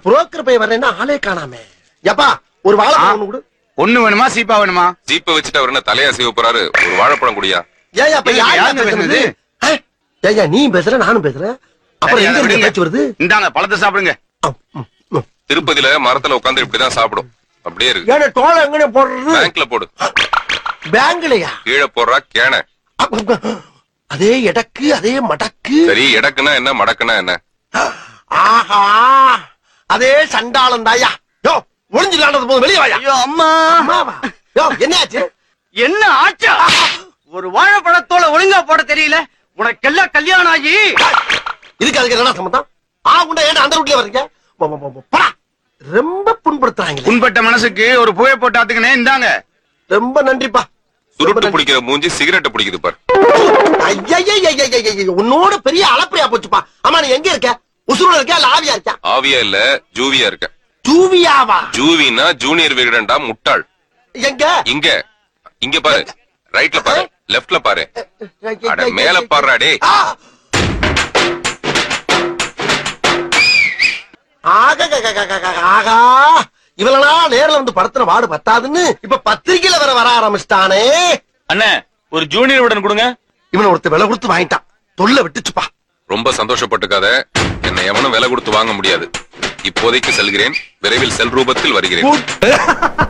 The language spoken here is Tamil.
புரோக்கர் பையன் வர்றேன்னா ஆளே காணாமே எப்பா ஒரு வாழைப்பழம் ஒண்ணு கொடு ஒண்ணு வேணுமா சீப்பா வேணுமா ஜீப்ப வச்சுட்டு அவர் என்ன தலையா செய்ய போறாரு ஒரு வாழைப்பழம் குடியா ஏயா இப்ப இல்ல, யார் யாருங்க பேசுறது பேசுனது? ஆ? ஏய்யா நீ பேசுற நானும் பேசுறேன் அப்புறம் சரி, எங்க அதை இருந்து விடுங்க. பேச்சு வருது இந்தாங்க பழத்தை சாப்பிடுங்க அம், ம், ம். திருப்பதியில மரத்துல உட்கார்ந்து இப்படிதான் சாப்பிடும் அப்படியே இருக்கு ஏன்னா தோலை எங்கன போடுறது பேங்க்ல போடு பேங்க்லயா கீழே போடுறா கேன அதே எடக்கு அதே மடக்கு சரி எடக்குனா என்ன மடக்குனா என்ன ஆஹா அதே சண்டாளம் தாயா யோ ஒளிஞ்சிலாண்டது போது வெளியே வாயா ஐயோ அம்மா அம்மாவா யோ என்னாச்சு என்ன ஆச்சா ஒரு வாழைப்பழத்தோல ஒழுங்கா போட தெரியல உனக்கெல்லாம் கல்யாணம் ஆகி இதுக்கு அதுக்கு என்ன சம்பந்தம் ஆ உண்டா ஏன்டா அந்த ரூட்லயே வர்றீங்க போ, போ, போ, போ, போடா. ரொம்ப புண்படுத்துறாங்களே புண்பட்ட மனசுக்கு ஒரு புகை போட்டு ஆத்துக்கனே இந்தாங்க ரொம்ப நன்றிப்பா சுருட்டு பிடிக்கிற மூஞ்சி சிகரெட் பிடிக்குது பாரு ஐயையையையையையைய, உன்னோட பெரிய அளப்பரியா போச்சுப்பா ஆமா நீ எங்க இருக்க உசுரோட இருக்கியா இல்ல ஆவியா இருக்கியா ஆவியா இல்ல ஜூவியா இருக்க ஜூவியாவா ஜூவினா ஜூனியர் விகடன்டா முட்டாள் எங்க இங்க இங்க பாரு ரைட்ல பாரு லெஃப்ட்ல பாரு அட மேல பாருடா டேய் ஆ! ஆகா, ஆகா இவளனா நேர்ல வந்து படத்துல வாடு பத்தாதுன்னு இப்ப பத்திரிக்கையில வர வர ஆரம்பிச்சிட்டானே அண்ணே ஒரு ஜூனியர் உடன் கொடுங்க இவனை ஒருத்த விலை கொடுத்து வாங்கிட்டான் தொல்லை விட்டுச்சுப்பா ரொம்ப சந்தோஷப்பட்டுக்காத என்னை எவனும் விலை கொடுத்து வாங்க முடியாது இப்போதைக்கு செல்கிறேன் விரைவில் செல் ரூபத்தில் வருகிறேன்